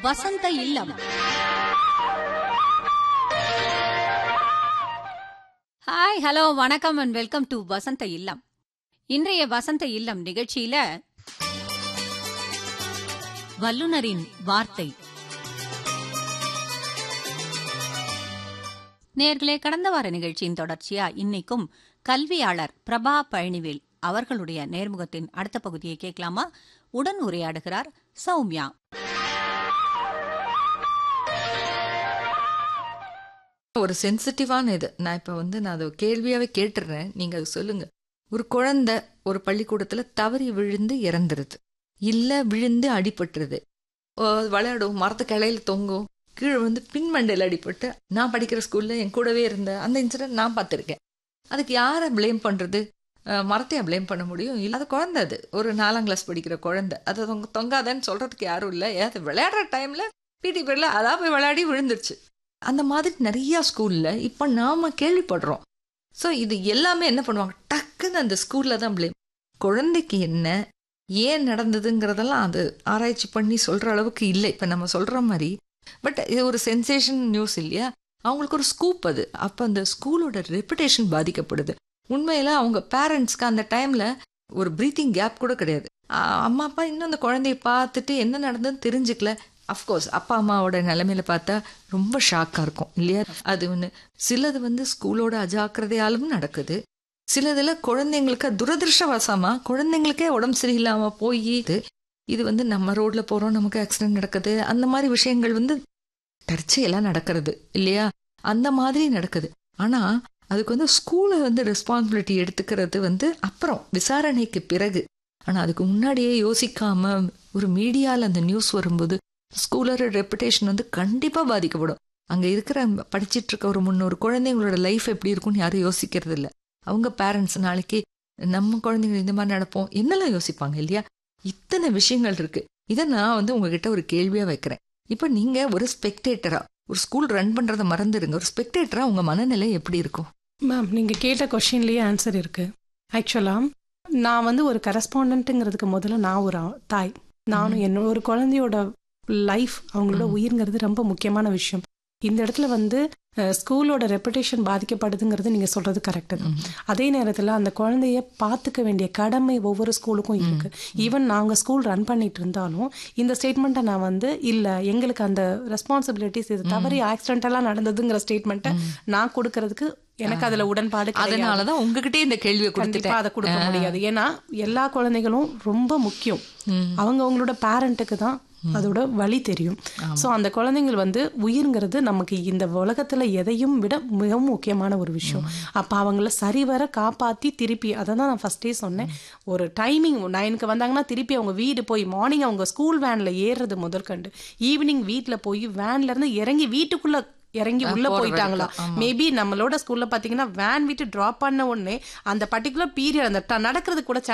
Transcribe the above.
வசந்த Illam hi hello வணக்கம் and welcome to Vasantha Illam இன்றைய வசந்த இல்லம் நிகழ்ச்சியில வல்லுனரின் வார்த்தை நேர்களே கடந்த வார நிகழ்ச்சியின் தொடர்ச்சியா இன்னைக்கும் கல்வியாளர் பிரபா பழனிவேல் அவர்களுடைய நேர்முகத்தின் அடுத்த பகுதியை கேட்கலாமா உடன் உரையாடுகிறார் சௌமியா ஒரு சென்சிட்டிவான இது நான் இப்போ வந்து நான் அதை கேள்வியாவே கேட்டுறேன் நீங்க அது சொல்லுங்க ஒரு குழந்தை ஒரு பள்ளிக்கூடத்துல தவறி விழுந்து இறந்துருது இல்ல விழுந்து அடிபட்டுருது ஓ, விளையாடும் மரத்து கிளையில தொங்கும் கீழே வந்து பின்மண்டையில் அடிபட்டு நான் படிக்கிற ஸ்கூல்ல என் கூடவே இருந்த அந்த இன்சிடென்ட் நான் பார்த்துருக்கேன் அதுக்கு யாரை ப்ளேம் பண்றது அஹ், மரத்தையா ப்ளேம் பண்ண முடியும் இல்லை அது குழந்தை அது ஒரு நாலாம் கிளாஸ் படிக்கிற குழந்தை அது தொங்க தொங்காதன்னு சொல்றதுக்கு யாரும் இல்லை ஏது விளையாடுற டைம்ல பிடி பீரியட்ல அதான் போய் விளையாடி விழுந்துருச்சு அந்த மாதிரி நிறைய ஸ்கூல்ல இப்போ நாம கேள்விப்படுறோம் ஸோ இது எல்லாமே என்ன பண்ணுவாங்க டக்குன்னு அந்த ஸ்கூல்ல தான் ப்ளேம் குழந்தைக்கு என்ன ஏன் நடந்ததுங்கிறதெல்லாம் அது ஆராய்ச்சி பண்ணி சொல்ற அளவுக்கு இல்லை இப்போ நம்ம சொல்ற மாதிரி பட் இது ஒரு சென்சேஷன் நியூஸ் இல்லையா அவங்களுக்கு ஒரு ஸ்கூப் அது அப்போ அந்த ஸ்கூலோட ரெப்புடேஷன் பாதிக்கப்படுது உண்மையில அவங்க பேரண்ட்ஸ்க்கு அந்த டைம்ல ஒரு ப்ரீத்திங் கேப் கூட கிடையாது ஆஹ் அம்மா அப்பா இன்னும் அந்த குழந்தைய பார்த்துட்டு என்ன நடந்ததுன்னு தெரிஞ்சுக்கல அஃப்கோர்ஸ் அப்பா அம்மாவோட நிலைமையில பார்த்தா ரொம்ப ஷாக்காக இருக்கும் இல்லையா அது ஒன்று சிலது வந்து ஸ்கூலோட அஜாக்கிரதையாலும் நடக்குது சிலதுல குழந்தைங்களுக்கு துரதிருஷ்டவசமா குழந்தைங்களுக்கே உடம்பு சரியில்லாம போய் இது இது வந்து நம்ம ரோட்ல போறோம் நமக்கு ஆக்சிடென்ட் நடக்குது அந்த மாதிரி விஷயங்கள் வந்து தற்செயலாம் நடக்கிறது இல்லையா அந்த மாதிரி நடக்குது ஆனா அதுக்கு வந்து ஸ்கூலை வந்து ரெஸ்பான்சிபிலிட்டி எடுத்துக்கிறது வந்து அப்புறம் விசாரணைக்கு பிறகு ஆனா அதுக்கு முன்னாடியே யோசிக்காம ஒரு மீடியால அந்த நியூஸ் வரும்போது ஸ்கூலோட ரெப்புடேஷன் வந்து கண்டிப்பா பாதிக்கப்படும் அங்க இருக்கிற படிச்சிட்டு இருக்க ஒரு முன்னூறு குழந்தைங்களோட லைஃப் எப்படி இருக்கும்னு யாரும் யோசிக்கிறது இல்ல அவங்க பேரண்ட்ஸ் நாளைக்கு நம்ம குழந்தைங்க இந்த மாதிரி நடப்போம் என்னெல்லாம் யோசிப்பாங்க இல்லையா இத்தனை விஷயங்கள் இருக்கு இதை நான் வந்து உங்ககிட்ட ஒரு கேள்வியா வைக்கிறேன் இப்போ நீங்க ஒரு ஸ்பெக்டேட்டரா ஒரு ஸ்கூல் ரன் பண்றதை மறந்துடுங்க ஒரு ஸ்பெக்டேட்டரா உங்க மனநிலை எப்படி இருக்கும் மேம் நீங்கள் கேட்ட கொஷின்லேயே ஆன்சர் இருக்கு ஆக்சுவலாக நான் வந்து ஒரு கரஸ்பாண்டன்ட்டுங்கிறதுக்கு முதல்ல நான் ஒரு ஆ- தாய் நானும் என்னோட ஒரு குழந்தையோட லைஃப் அவங்களோட ம். உயிர்ங்கிறது ரொம்ப முக்கியமான விஷயம் இந்த இடத்துல வந்து அஹ், ஸ்கூலோட ரெப்புடேஷன் பாதிக்கப்படுதுங்கிறது நீங்கள் சொல்கிறது கரெக்டு தான் அதே நேரத்தில் அந்த குழந்தைய பார்த்துக்க வேண்டிய கடமை ஒவ்வொரு ஸ்கூலுக்கும் இருக்கு ஈவன் நாங்கள் ஸ்கூல் ரன் பண்ணிட்டு இருந்தாலும் இந்த ஸ்டேட்மெண்ட்டை நான் வந்து இல்லை எங்களுக்கு அந்த ரெஸ்பான்சிபிலிட்டிஸ் இது தவறி ஆக்சிடென்டெல்லாம் நடந்ததுங்கிற ஸ்டேட்மெண்ட்டை நான் கொடுக்கறதுக்கு எனக்கு அதுல உடன்பாடு கிடையாது. அதனாலதான் உங்ககிட்டே இந்த கேள்வியை கண்டிப்பா கொடுத்துட்டேன் அதை கொடுக்க முடியாது ஏன்னா எல்லா குழந்தைகளும் ரொம்ப முக்கியம் ம். அவங்க அவங்களோட பேரண்ட்டுக்கு தான் அதோட வழி தெரியும் ஸோ அந்த குழந்தைங்கள் வந்து உயிர்ங்கிறது நமக்கு இந்த உலகத்துல எதையும் விட மிகவும் முக்கியமான ஒரு விஷயம் அப்ப அவங்கள சரிவர காப்பாத்தி திருப்பி அதை தான் நான் ஃபர்ஸ்டே சொன்னேன் ஒரு டைமிங் நைனுக்கு வந்தாங்கன்னா திருப்பி அவங்க வீடு போய் மார்னிங் அவங்க ஸ்கூல் வேன்ல ஏறுறது முதற்கண்டு ஈவினிங் வீட்ல போய் வேன்ல இருந்து இறங்கி வீட்டுக்குள்ள இறங்கி உள்ள போற போயிட்டாங்களா வரைக்கும், ஆமா. மேபி நம்மளோட ஸ்கூல்ல பாத்தீங்கன்னா வேன் விட்டு டிராப் பண்ண உடனே அந்த பர்டிகுலர் பீரியட் அந்த ட- நடக்கிறது கூட